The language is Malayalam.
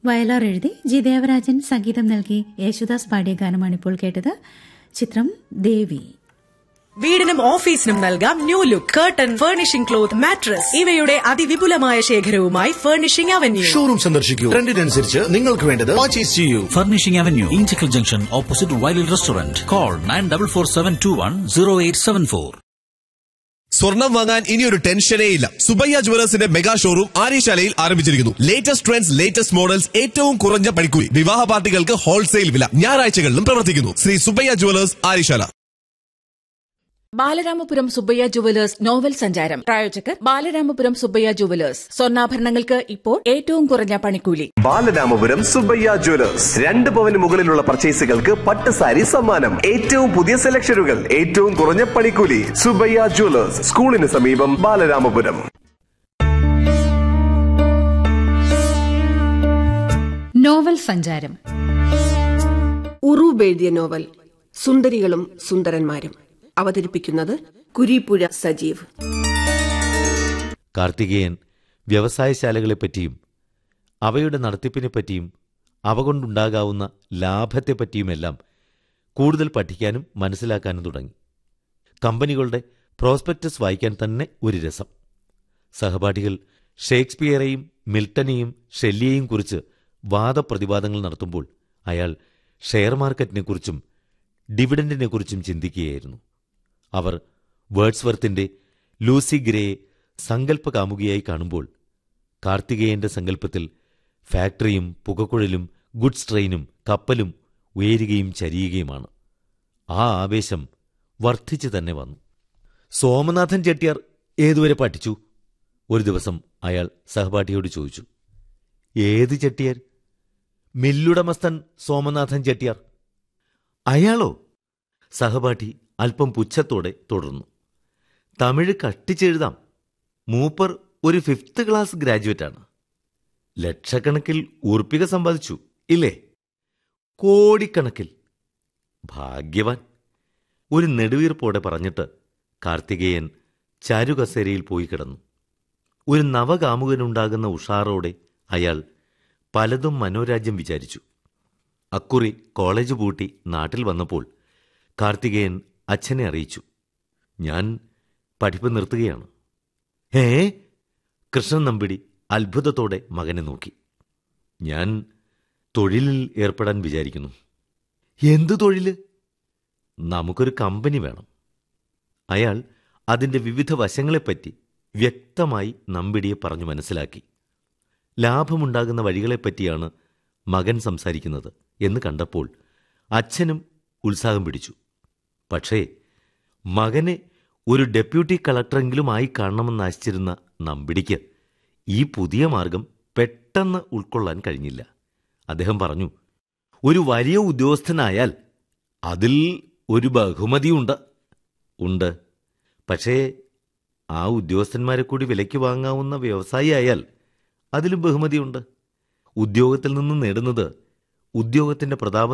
വയലാർ എഴുതി ജി ദേവരാജൻ സംഗീതം നൽകി യേശുദാസ് പാടിയ ഗാനമാണ് ഇപ്പോൾ കേട്ടത് ചിത്രം ദേവി വീടിനും ഓഫീസിനും നൽകാം new look curtain furnishing cloth mattress ഇവയുടെ അതിവിപുലമായ ശേഖരവുമായി ഫർണിഷിംഗ് അവന്യൂ ഷോറൂം സന്ദർശിക്കൂ ട്രെൻഡിനനുസരിച്ച് നിങ്ങൾക്ക് വേണ്ടത് പർച്ചേസ് ചെയ്യൂ Furnishing Avenue, Inchicle Junction, opposite Wiley Restaurant. Call 9447210874. സ്വർണം വാങ്ങാൻ ഇനി ഒരു ടെൻഷനേ ഇല്ല സുബയ്യ ജുവലേഴ്സിന്റെ മെഗാ ഷോറൂം ആര്യശാലയിൽ ആരംഭിച്ചിരിക്കുന്നു ലേറ്റസ്റ്റ് ട്രെൻഡ്സ് ലേറ്റസ്റ്റ് മോഡൽസ് ഏറ്റവും കുറഞ്ഞ പണിക്കൂലി വിവാഹ പാർട്ടികൾക്ക് ഹോൾസെയിൽ വില ഞായറാഴ്ചകളിലും പ്രവർത്തിക്കുന്നു Shri Subbayya jewellers Aryasala Balaramapuram Subbayya jewellers novel സഞ്ചാരം പ്രായോജകർ ബാലരാമപുരം സുബ്ബയ്യ ജുവലേഴ്സ് സ്വർണ്ണാഭരണങ്ങൾക്ക് ഇപ്പോൾ ഏറ്റവും കുറഞ്ഞ പണിക്കൂലി ബാലരാമപുരം സുബയ്യ ജ്വല്ലേഴ്സ് രണ്ട് പവന് മുകളിലുള്ള പർച്ചേസുകൾക്ക് പട്ട് സാരി സമ്മാനം ഏറ്റവും പുതിയ സെലക്ഷനുകൾ ഏറ്റവും കുറഞ്ഞ പണിക്കൂലി സുബയ്യ ജ്വല്ലേഴ്സ് സ്കൂളിന് സമീപം ബാലരാമപുരം നോവൽ സഞ്ചാരം ഉറൂബ് എഴുതിയ നോവൽ സുന്ദരികളും സുന്ദരന്മാരും അവതരിപ്പിക്കുന്നത് കുരീപ്പുഴ സജീവ് കാർത്തികേയൻ വ്യവസായശാലകളെപ്പറ്റിയും അവയുടെ നടത്തിപ്പിനെപ്പറ്റിയും അവ കൊണ്ടുണ്ടാകാവുന്ന ലാഭത്തെപ്പറ്റിയുമെല്ലാം കൂടുതൽ പഠിക്കാനും മനസ്സിലാക്കാനും തുടങ്ങി കമ്പനികളുടെ പ്രോസ്പെക്ടസ് വായിക്കാൻ തന്നെ ഒരു രസം സഹപാഠികൾ ഷേക്സ്പിയറെയും മിൽട്ടനെയും ഷെല്ലിയെയും കുറിച്ച് വാദപ്രതിവാദങ്ങൾ നടത്തുമ്പോൾ അയാൾ ഷെയർ മാർക്കറ്റിനെക്കുറിച്ചും ഡിവിഡന്റിനെക്കുറിച്ചും ചിന്തിക്കുകയായിരുന്നു അവർ വേർഡ്സ്വർത്തിന്റെ ലൂസി ഗ്രേയെ സങ്കല്പ കാമുകിയായി കാണുമ്പോൾ കാർത്തികേയന്റെ സങ്കല്പത്തിൽ ഫാക്ടറിയും പുകക്കുഴലും ഗുഡ്സ് ട്രെയിനും കപ്പലും ഉയരുകയും ചരിയുകയുമാണ് ആ ആവേശം വർദ്ധിച്ചു തന്നെ വന്നു സോമനാഥൻ ചെട്ടിയാർ ഏതുവരെ പഠിച്ചു ഒരു ദിവസം അയാൾ സഹപാഠിയോട് ചോദിച്ചു ഏത് ചെട്ടിയാർ മില്ലുടമസ്ഥൻ സോമനാഥൻ ചെട്ടിയാർ അയാളോ സഹപാഠി അല്പം പുച്ഛത്തോടെ തുടർന്നു തമിഴ് കട്ടിച്ചെഴുതാം മൂപ്പർ ഒരു ഫിഫ്ത്ത് ക്ലാസ് ഗ്രാജുവേറ്റാണ് ലക്ഷക്കണക്കിൽ ഊർപ്പിക സമ്പാദിച്ചു ഇല്ലേ കോടിക്കണക്കിൽ ഭാഗ്യവാൻ ഒരു നെടുവീർപ്പോടെ പറഞ്ഞിട്ട് കാർത്തികേയൻ ചാരുകസേരയിൽ പോയി കിടന്നു ഒരു നവകാമുകനുണ്ടാകുന്ന ഉഷാറോടെ അയാൾ പലതും മനോരാജ്യം വിചാരിച്ചു അക്കുറി കോളേജ് പൂട്ടി നാട്ടിൽ വന്നപ്പോൾ കാർത്തികേയൻ അച്ഛനെ അറിയിച്ചു ഞാൻ പഠിപ്പ് നിർത്തുകയാണ് ഏ കൃഷ്ണൻ നമ്പിടി അത്ഭുതത്തോടെ മകനെ നോക്കി ഞാൻ തൊഴിലിൽ ഏർപ്പെടാൻ വിചാരിക്കുന്നു എന്തു തൊഴില് നമുക്കൊരു കമ്പനി വേണം അയാൾ അതിന്റെ വിവിധ വശങ്ങളെപ്പറ്റി വ്യക്തമായി നമ്പിടിയെ പറഞ്ഞു മനസ്സിലാക്കി ലാഭമുണ്ടാകുന്ന വഴികളെപ്പറ്റിയാണ് മകൻ സംസാരിക്കുന്നത് എന്ന് കണ്ടപ്പോൾ അച്ഛനും ഉത്സാഹം പിടിച്ചു പക്ഷേ മകനെ ഒരു ഡെപ്യൂട്ടി കളക്ടറെങ്കിലും ആയി കാണണമെന്ന് ആശിച്ചിരുന്ന നമ്പിടിക്ക് ഈ പുതിയ മാർഗം പെട്ടെന്ന് ഉൾക്കൊള്ളാൻ കഴിഞ്ഞില്ല അദ്ദേഹം പറഞ്ഞു ഒരു വലിയ ഉദ്യോഗസ്ഥനായാൽ അതിൽ ഒരു ബഹുമതിയുണ്ട് ഉണ്ട് പക്ഷേ ആ ഉദ്യോഗസ്ഥന്മാരെ കൂടി വിലയ്ക്ക് വാങ്ങാവുന്ന വ്യവസായി ആയാൽ അതിലും ബഹുമതിയുണ്ട് ഉദ്യോഗത്തിൽ നിന്ന് നേടുന്നത് ഉദ്യോഗത്തിന്റെ പ്രതാപം